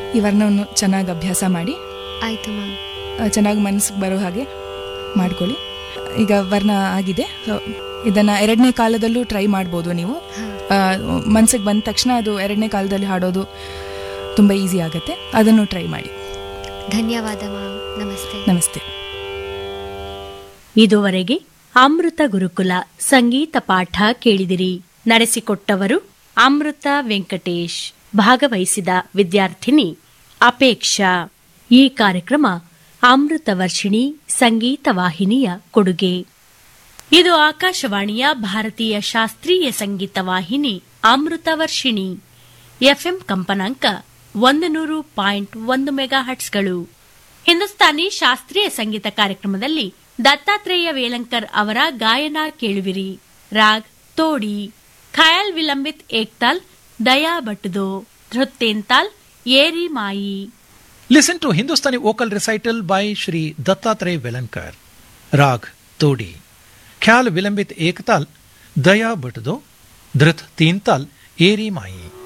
ಈ ವರ್ಣವನ್ನು ಚೆನ್ನಾಗಿ ಅಭ್ಯಾಸ ಮಾಡಿ ಆಯಿತು ಮ್ಯಾಮ್ ಚೆನ್ನಾಗಿ ಮನಸ್ಸಿಗೆ ಬರೋ ಹಾಗೆ ಮಾಡ್ಕೊಳ್ಳಿ ಈಗ ವರ್ಣ ಆಗಿದೆ ಸೊ ಇದನ್ನು ಎರಡನೇ ಕಾಲದಲ್ಲೂ ಟ್ರೈ ಮಾಡ್ಬೋದು ನೀವು ಮನಸ್ಸಿಗೆ ಬಂದ ತಕ್ಷಣ ಅದು ಎರಡನೇ ಕಾಲದಲ್ಲಿ ಹಾಡೋದು ತುಂಬ ಈಸಿ ಆಗುತ್ತೆ ಅದನ್ನು ಟ್ರೈ ಮಾಡಿ ಧನ್ಯವಾದ ಮ್ಯಾಮ್ ನಮಸ್ತೆ ನಮಸ್ತೆ ಇದುವರೆಗೆ ಅಮೃತ ಗುರುಕುಲ ಸಂಗೀತ ಪಾಠ ಕೇಳಿದಿರಿ ನಡೆಸಿಕೊಟ್ಟವರು ಅಮೃತ ವೆಂಕಟೇಶ್ ಭಾಗವಹಿಸಿದ ವಿದ್ಯಾರ್ಥಿನಿ ಅಪೇಕ್ಷಾ ಈ ಕಾರ್ಯಕ್ರಮ ಅಮೃತ ವರ್ಷಿಣಿ ಸಂಗೀತ ವಾಹಿನಿಯ ಕೊಡುಗೆ ಇದು ಆಕಾಶವಾಣಿಯ ಭಾರತೀಯ ಶಾಸ್ತ್ರೀಯ ಸಂಗೀತ ವಾಹಿನಿ ಅಮೃತ ವರ್ಷಿಣಿ ಎಫ್ಎಂ ಕಂಪನಾಂಕ ಒಂದು ನೂರು ಪಾಯಿಂಟ್ ಒಂದು ಮೆಗಾ ಹಟ್ಸ್ಗಳು ಹಿಂದೂಸ್ತಾನಿ ಶಾಸ್ತ್ರೀಯ ಸಂಗೀತ ಕಾರ್ಯಕ್ರಮದಲ್ಲಿ ದತ್ತಾತ್ರೇಯ ವೇಲಂಕರ್ ಅವರ ಗಾಯನ ಕೇಳುವಿರಿ ರಾಗ್ ತೋಡಿ ಖಯಾಲ್ ವಿಲಂಬಿತ್ ಏಕ್ತಾಲ್ ದಯಾ ಬಟ್ದೋ ಧೃತ್ತೇಂತಾಲ್ ಏರಿ ಮಾಯಿ Listen to Hindustani vocal recital by Shri Dattatray Velankar. Rag Todi. Khyal Vilambit Ektal, Daya Bhatdo, Dhrit Teental, Eri Mai.